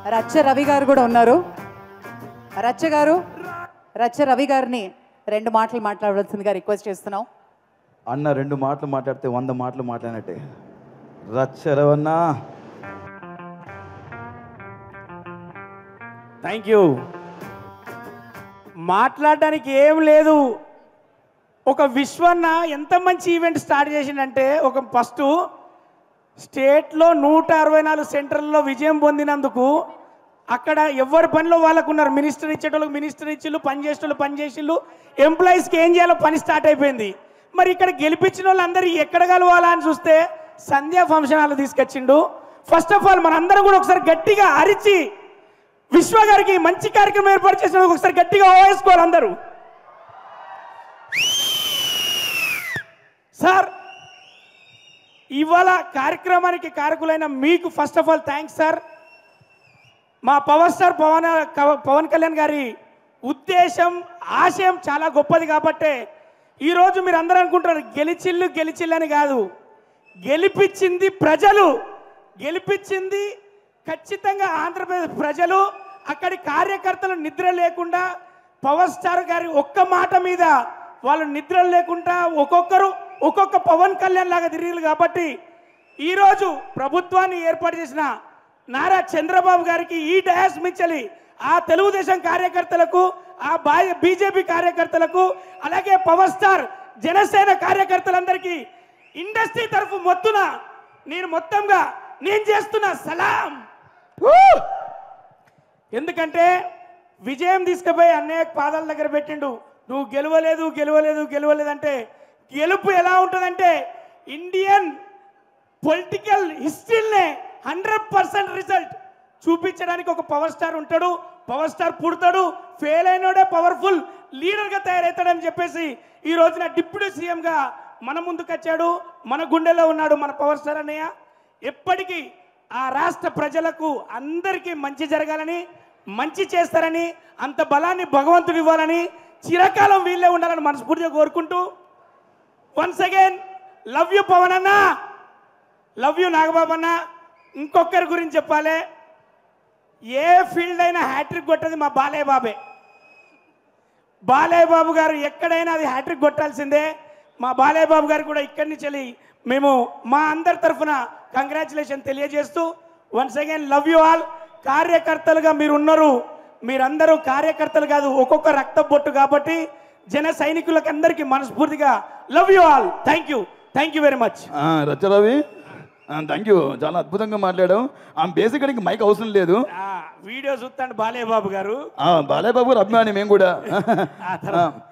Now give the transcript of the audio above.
రచ్చ రవి గారు కూడా ఉన్నారు రచ్చ గారు రచ్చ రవి గారిని రెండు మాటలు మాట్లాడవలసిందిగా రిక్వెస్ట్ చేస్తున్నాం అన్న రెండు మాటలు మాట్లాడితే వంద మాటలు మాట్లాడినట్టే రచ్చరవన్నా థ్యాంక్ యూ మాట్లాడడానికి ఏం లేదు ఒక విశ్వన్న ఎంత మంచి ఈవెంట్ స్టార్ట్ చేసిండంటే ఒక ఫస్ట్ స్టేట్లో నూట అరవై నాలుగు సెంటర్లలో విజయం పొందినందుకు అక్కడ ఎవరి పనిలో వాళ్ళకు ఉన్నారు మినిస్టర్ ఇచ్చేటోళ్ళకి మినిస్టర్ ఇచ్చిళ్ళు పని చేసేటోళ్ళు పని చేసిళ్ళు ఎంప్లాయీస్కి ఏం చేయాలో పని స్టార్ట్ అయిపోయింది మరి ఇక్కడ గెలిపించిన వాళ్ళందరూ ఎక్కడ కలవాలా అని చూస్తే సంధ్యా ఫంక్షన్ హాల్ తీసుకొచ్చిండు ఫస్ట్ ఆఫ్ ఆల్ మనందరం కూడా ఒకసారి గట్టిగా అరిచి విశ్వ గారికి మంచి కార్యక్రమం ఏర్పాటు చేసిన ఒకసారి గట్టిగా ఓవేసుకోవాలి అందరూ సార్ ఇవాళ కార్యక్రమానికి కారకులైన మీకు first of all thanks sir మా పవర్ స్టార్ పవన్ క- పవన్ కళ్యాణ్ గారి ఉద్దేశం ఆశయం చాలా గొప్పది కాబట్టే ఈరోజు మీరు అందరూ అనుకుంటారు గెలిచిల్లు గెలిచిల్లు అని కాదు గెలిపించింది ప్రజలు గెలిపించింది ఖచ్చితంగా ఆంధ్రప్రదేశ్ ప్రజలు అక్కడి కార్యకర్తలు నిద్ర లేకుండా పవర్ స్టార్ గారి ఒక్క మాట మీద వాళ్ళు నిద్ర లేకుండా ఒక్కొక్కరు ఒక్కొక్క పవన్ కళ్యాణ్ లాగా తిరిగారు కాబట్టి ఈరోజు ప్రభుత్వాన్ని ఏర్పాటు చేసిన నారా చంద్రబాబు గారికి ఈ డయాస్ మించలి ఆ తెలుగుదేశం కార్యకర్తలకు ఆ బా- బీజేపీ కార్యకర్తలకు అలాగే పవర్ స్టార్ జనసేన కార్యకర్తలందరికీ ఇండస్ట్రీ తరఫు మొత్తున నేను మొత్తంగా నేను చేస్తున్న సలాం ఎందుకంటే విజయం తీసుకుపోయి అన్నయ్య పాదాల దగ్గర పెట్టిండు నువ్వు గెలవలేదు గెలవలేదు గెలవలేదు అంటే గెలుపు ఎలా ఉంటుందంటే ఇండియన్ పొలిటికల్ హిస్టరీనే హండ్రెడ్ పర్సెంట్ రిజల్ట్ చూపించడానికి ఒక పవర్ స్టార్ ఉంటాడు పవర్ స్టార్ పుడతాడు ఫెయిల్ అయినోడే పవర్ఫుల్ లీడర్గా తయారవుతాడని చెప్పేసి ఈ రోజున డిప్యూటీ సీఎంగా మన ముందుకు వచ్చాడు మన గుండెలో ఉన్నాడు మన పవర్ స్టార్ అన్నయ్య ఎప్పటికీ ఆ రాష్ట్ర ప్రజలకు అందరికీ మంచి జరగాలని మంచి చేస్తారని అంత బలాన్ని భగవంతుడు ఇవ్వాలని చిరకాలం వీళ్ళే ఉండాలని మనస్ఫూర్తిగా కోరుకుంటూ once again love you Pavan అన్న లవ్ యూ నాగబాబు అన్న ఇంకొకరి గురించి చెప్పాలి ఏ ఫీల్డ్ అయినా హ్యాట్రిక్ కొట్టది మా బాలయ్య బాబే బాలయ్య బాబు గారు ఎక్కడైనా అది హ్యాట్రిక్ కొట్టాల్సిందే మా బాలయ్య బాబు గారు కూడా ఇక్కడి నుంచి వెళ్ళి మేము మా అందరి తరఫున కంగ్రాచులేషన్ తెలియజేస్తూ once again love you all కార్యకర్తలుగా మీరు ఉన్నారు మీరందరూ కార్యకర్తలు కాదు ఒక్కొక్క రక్త బొట్టు కాబట్టి జన సైనికులకు అందరికీ మనస్ఫూర్తిగా love you all thank you thank you very much Racharavi thank you చాలా అద్భుతంగా మాట్లాడావు ఆ బేసిక్ నీకు మైక్ అవసరం లేదు వీడియో చూస్తాను బాలయ్య బాబు గారు ఆ, బాలయ్య బాబు గారు అభిమాని మేము కూడా ఆ తర్వాత- ఆ,